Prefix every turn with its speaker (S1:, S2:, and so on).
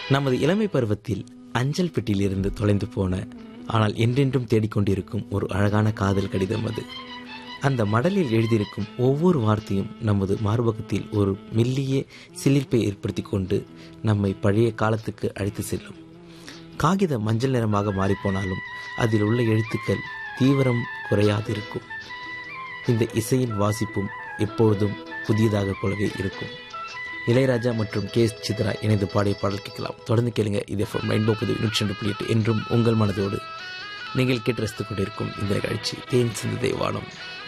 S1: நமது இளமை பருவத்தில் அஞ்சல் பெட்டியிலிருந்து தொலைந்து போன ஆனால் என்றென்றும் தேடிக்கொண்டிருக்கும் ஒரு அழகான காதல் கடிதம் அது அந்த மடலில் எழுதியிருக்கும் ஒவ்வொரு வார்த்தையும் நமது மார்பகத்தில் ஒரு மெல்லிய சிலிர்ப்பை ஏற்படுத்தி கொண்டு நம்மை பழைய காலத்துக்கு அழைத்து செல்லும் காகிதம் மஞ்சள் நிறமாக மாறிப்போனாலும் அதில் உள்ள எழுத்துக்கள் தீவிரம் குறையாது இருக்கும் இந்த இசையின் வாசிப்பும் எப்பொழுதும் புதியதாக போலவே இருக்கும் இளையராஜா மற்றும் கே எஸ் சித்ரா இணைந்து பாடிய பாடல் கேட்கலாம் தொடர்ந்து கேளுங்க இது எஃப்எம் ரெயின்போ புது நூற்றி ரெண்டு புள்ளி எட்டு என்றும் உங்கள் மனதோடு நீங்கள் கேட்டு ரசித்துக் கொண்டிருக்கும் இந்த நிகழ்ச்சி தேன் சிந்து தேவானம்